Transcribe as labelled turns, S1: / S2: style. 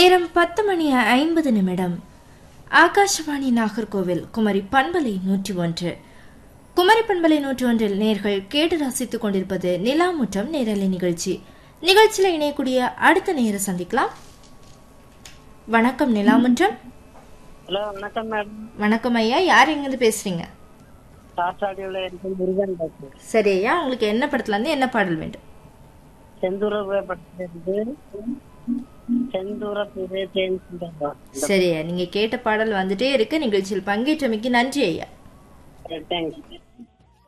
S1: நேரம் பத்து மணி ஐம்பது நிமிடம் ஆகாஷவாணி நாகர்கோவில் குமரி பண்பலை நூற்றி ஒன்று குமரி பண்பலை நூற்றி ஒன்றில் நேர்கள் கேட்டு ரசித்துக் கொண்டிருப்பது நிலாமுற்றம் நேரலை நிகழ்ச்சி நிகழ்ச்சியில் இணையக்கூடிய அடுத்த நேர சந்திக்கலாம் வணக்கம் நிலாமுற்றம்
S2: ஹலோ வணக்கம் மேடம்
S1: வணக்கம் ஐயா யார் எங்கிருந்து பேசுறீங்க
S2: காற்றாடியில் இருக்கு முருகன் டாக்டர்
S1: சரி ஐயா உங்களுக்கு என்ன படத்துல இருந்து என்ன பாடல் வேண்டும்
S2: செந்தூர படத்திலிருந்து செந்தூர புதே தேன் சிந்தா
S1: சரி ஐயா நீங்க கேட்ட பாடல் வந்துட்டே இருக்கு நிகழ்ச்சியில் பங்கேற்றமைக்கு நன்றி ஐயா
S2: தேங்க்ஸ்